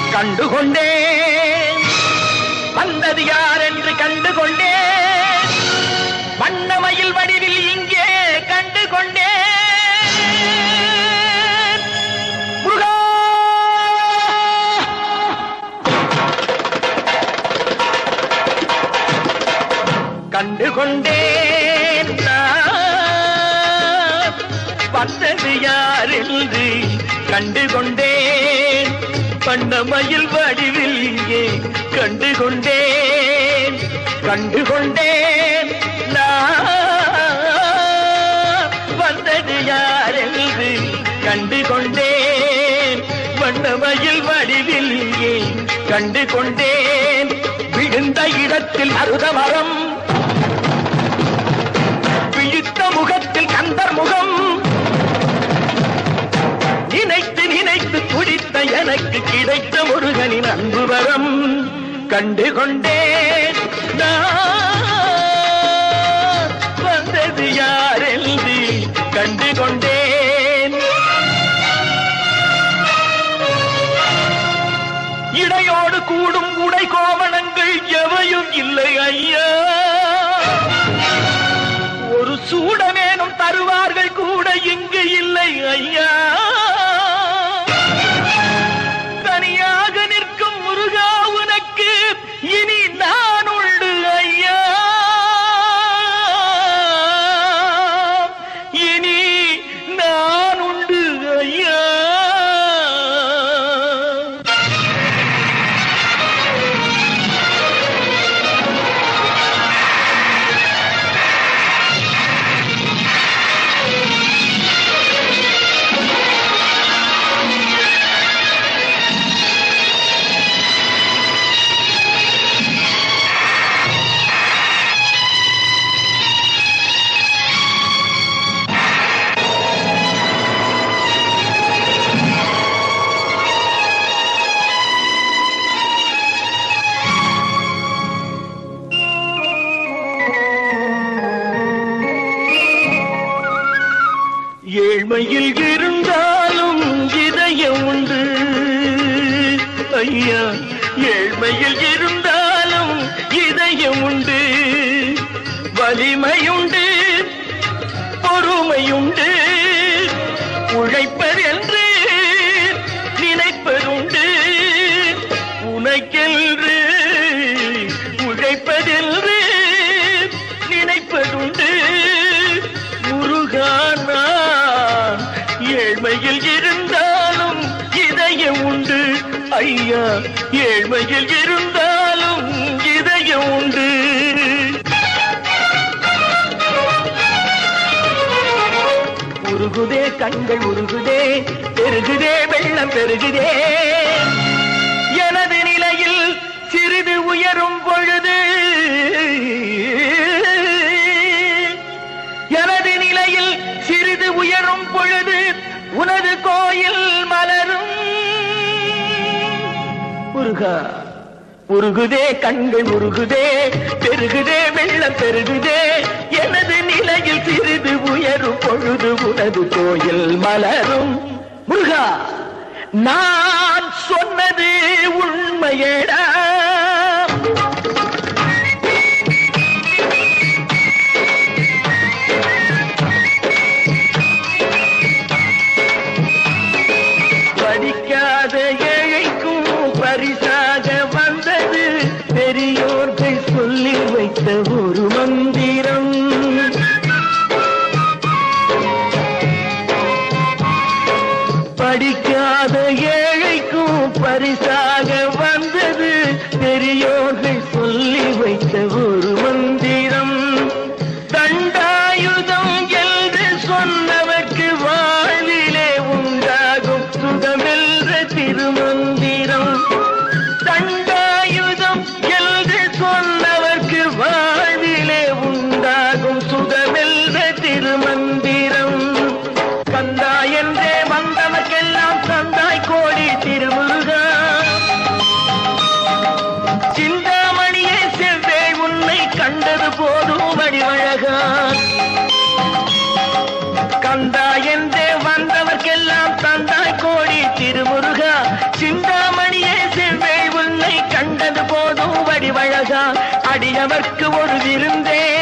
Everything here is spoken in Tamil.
கண்டுகொண்டேன் வந்தது யார் என்று கண்டுகொண்டேன் வண்ணமயில் வடிவில் இங்கே கண்டுகொண்டேன் முருகா கண்டுகொண்டேன் நான் வந்தது யார் என்று கண்டுகொண்டேன் வண்ணமயில் வடிவில் இங்கே கண்டுகொண்டேன் கண்டுகொண்டேன் நான் வந்தது யார் என்று கண்டுகொண்டேன் வண்ணமயில் வடிவில் இங்கே கண்டுகொண்டேன் விழுந்த இடத்தில் அருத மரம் விழித்த முகத்தில் கந்தர் முகம் நினைத்து நினைத்து துடித்த எனக்கு கிடைத்த முருகனின் அன்பு வரம் கண்டு கொண்டேன் நான் வந்தது யார் என்று கண்டு கொண்டேன் இடையோடு கூடும் உடை கோவணங்கள் எவையும் இல்லை ஐயா ஒரு சூடமேனும் தருவார்கள் கூட இங்கு இல்லை ஐயா தனியாக நிற்கும் முருகா உனக்கு இனி நான் உண்டு ஐயா இனி நான் உண்டு ஐயா ஏழ்மையில் இருந்தாலும் இதயம் உண்டு ஐயா ஏழ்மையில் இருந்தாலும் இதயம் உண்டு வலிமையுண்டு பொறுமையுண்டு உழைப்பதென்று நினைப்பதுண்டு உனக்கென்று உழைப்பதென்று நினைப்பதுண்டு முருகான் நான் ஏழ்மையில் இருந்தாலும் இதயம் உண்டு ஐயா ஏழ்மையில் இருந்தாலும் இதயம் உண்டு உருகுதே கண்கள் உருகுதே பெருகுதே வெள்ளம் பெருகுதே எனது நிலையில் சிறிது உயரும் பொழுது எனது நிலையில் சிறிது உயரும் பொழுது உனது கோயில் மலரும் முருகா உருகுதே கண்கள் உருகுதே பெருகுதே வெள்ளம் பெருகுதே எனது நிலையில் சிறிது உயரும் பொழுது உனது கோயில் மலரும் முருகா நான் சொன்னது உண்மையடா படிக்காத ஏழைக்கும் பரிசாக வந்தது பெரியோர்கள் சொல்லி வைத்த ஒரு மந்திரம் படிக்காத ஏழைக்கும் பரிசாக வந்தது பெரியோர்கள் சொல்லி வைத்த ஒரு மந்திரம் தண்டாயுதம் என்று சொன்னவர்க்கு வாழ்விலே உண்டாகும் சுகமென்ற திருமந்திரம் தண்டாயுதம் என்று சொன்னவர்க்கு வாழ்விலே உண்டாகும் சுகமென்ற திருமந்திரம் கந்தா என்றே வந்தவர்க்கெல்லாம் தந்தாய் கோடி திருமுருகா சிந்தாமணியே செவ்வே உன்னை கண்டது போதும் வடிவழகா கந்தா என்றே வந்தவர்க்கெல்லாம் தந்தாய் கோடி திருமுருகா சிந்தா கண்டது போதும் வடிவழகா அடியவர்க்கு ஒரு விருந்தே